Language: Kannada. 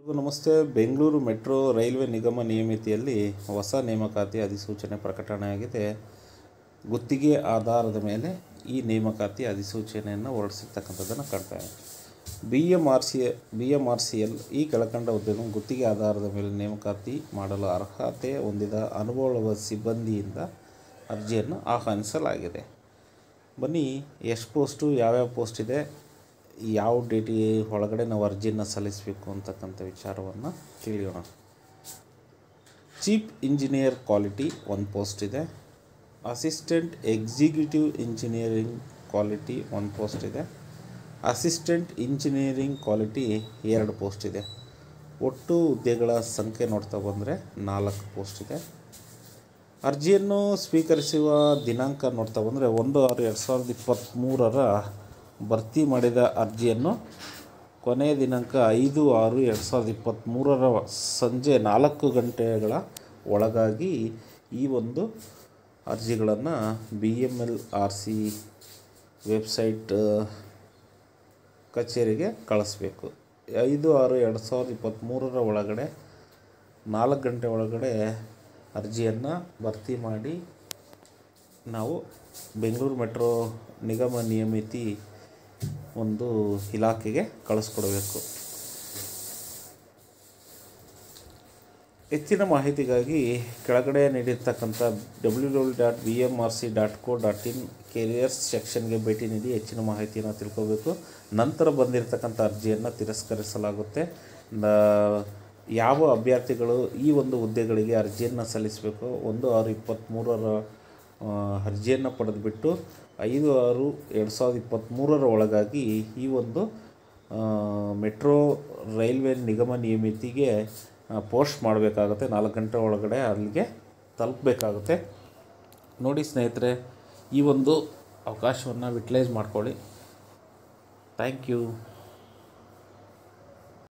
ಎಲ್ರಿಗೂ ನಮಸ್ತೆ ಬೆಂಗಳೂರು ಮೆಟ್ರೋ ರೈಲ್ವೆ ನಿಗಮ ನಿಯಮಿತಿಯಲ್ಲಿ ಹೊಸ ನೇಮಕಾತಿ ಅಧಿಸೂಚನೆ ಪ್ರಕಟಣೆಯಾಗಿದೆ ಗುತ್ತಿಗೆ ಆಧಾರದ ಮೇಲೆ ಈ ನೇಮಕಾತಿ ಅಧಿಸೂಚನೆಯನ್ನು ಹೊರಡಿಸಿರ್ತಕ್ಕಂಥದ್ದನ್ನು ಕಾಣ್ತೇವೆ B M R C B M R C L ಈ ಕೆಳಕಂಡ ಹುದ್ದೆಯನ್ನು ಗುತ್ತಿಗೆ ಆಧಾರದ ಮೇಲೆ ನೇಮಕಾತಿ ಮಾಡಲು ಅರ್ಹತೆ ಹೊಂದಿದ ಅನುಭವದ ಸಿಬ್ಬಂದಿಯಿಂದ ಅರ್ಜಿಯನ್ನು ಆಹ್ವಾನಿಸಲಾಗಿದೆ ಬನ್ನಿ ಎಷ್ಟು ಪೋಸ್ಟು ಯಾವ್ಯಾವ ಪೋಸ್ಟ್ ಇದೆ ಯಾವ ಡೇಟಿ ಒಳಗಡೆ ನಾವು ಅರ್ಜಿಯನ್ನು ಸಲ್ಲಿಸಬೇಕು ಅಂತಕ್ಕಂಥ ವಿಚಾರವನ್ನು ತಿಳಿಯೋಣ ಚೀಫ್ ಇಂಜಿನಿಯರ್ ಕ್ವಾಲಿಟಿ ಒಂದು ಪೋಸ್ಟ್ ಇದೆ ಅಸಿಸ್ಟೆಂಟ್ ಎಕ್ಸಿಕ್ಯೂಟಿವ್ ಇಂಜಿನಿಯರಿಂಗ್ ಕ್ವಾಲಿಟಿ ಒಂದು ಪೋಸ್ಟ್ ಇದೆ ಅಸಿಸ್ಟೆಂಟ್ ಇಂಜಿನಿಯರಿಂಗ್ ಕ್ವಾಲಿಟಿ ಎರಡು ಪೋಸ್ಟ್ ಇದೆ ಒಟ್ಟು ಹುದ್ದೆಗಳ ಸಂಖ್ಯೆ ನೋಡ್ತಾ ಬಂದರೆ ನಾಲ್ಕು ಪೋಸ್ಟ್ ಇದೆ ಅರ್ಜಿಯನ್ನು ಸ್ವೀಕರಿಸುವ ದಿನಾಂಕ ನೋಡ್ತಾ ಬಂದರೆ ಒಂದು ಆರು ಎರಡು ಸಾವಿರದ ಇಪ್ಪತ್ತ್ಮೂರರ ಭರ್ತಿ ಮಾಡಿದ ಅರ್ಜಿಯನ್ನು ಕೊನೆಯ ದಿನಾಂಕ ಐದು ಆರು ಎರಡು ಸಾವಿರದ ಇಪ್ಪತ್ತ್ಮೂರರ ಸಂಜೆ ನಾಲ್ಕು ಗಂಟೆಗಳ ಒಳಗಾಗಿ ಈ ಒಂದು ಅರ್ಜಿಗಳನ್ನು B M L R C website ಕಚೇರಿಗೆ ಕಳಿಸ್ಬೇಕು ಐದು ಆರು ಎರಡು ಸಾವಿರದ ಇಪ್ಪತ್ತ್ಮೂರರ ಒಳಗಡೆ ನಾಲ್ಕು ಗಂಟೆ ಒಳಗಡೆ ಅರ್ಜಿಯನ್ನು ಭರ್ತಿ ಮಾಡಿ ನಾವು ಬೆಂಗಳೂರು ಮೆಟ್ರೋ ನಿಗಮ ನಿಯಮಿತಿ ಒಂದು ಇಲಾಖೆಗೆ ಕಳಿಸ್ಕೊಡ್ಬೇಕು ಹೆಚ್ಚಿನ ಮಾಹಿತಿಗಾಗಿ ಕೆಳಗಡೆ ನೀಡಿರ್ತಕ್ಕಂಥ W W dot B M R C dot co dot in careers ಸೆಕ್ಷನ್ಗೆ ಭೇಟಿ ನೀಡಿ ಹೆಚ್ಚಿನ ಮಾಹಿತಿಯನ್ನು ತಿಳ್ಕೋಬೇಕು ನಂತರ ಬಂದಿರತಕ್ಕಂಥ ಅರ್ಜಿಯನ್ನು ತಿರಸ್ಕರಿಸಲಾಗುತ್ತೆ ನ- ಯಾವ ಅಭ್ಯರ್ಥಿಗಳು ಈ ಒಂದು ಹುದ್ದೆಗಳಿಗೆ ಅರ್ಜಿಯನ್ನು ಸಲ್ಲಿಸಬೇಕು ಒಂದು ಆರು ಇಪ್ಪತ್ತ್ಮೂರರ ಆ, ಅರ್ಜಿಯನ್ನು ಪಡೆದುಬಿಟ್ಟು ಐದು ಆರು ಎರಡು ಸಾವಿರದ ಇಪ್ಪತ್ತ್ಮೂರರ ಒಳಗಾಗಿ ಈ ಒಂದು ಆ, ಮೆಟ್ರೋ ರೈಲ್ವೆ ನಿಗಮ ನಿಯಮಿತಿಗೆ ಪೋಸ್ಟ್ ಮಾಡಬೇಕಾಗುತ್ತೆ ನಾಲ್ಕು ಗಂಟೆ ಒಳಗಡೆ ಅಲ್ಲಿಗೆ ತಲುಪಬೇಕಾಗುತ್ತೆ ನೋಡಿ ಸ್ನೇಹಿತರೆ ಈ ಒಂದು ಅವಕಾಶವನ್ನು ಯುಟಿಲೈಸ್ ಮಾಡ್ಕೊಳ್ಳಿ ಥ್ಯಾಂಕ್ ಯು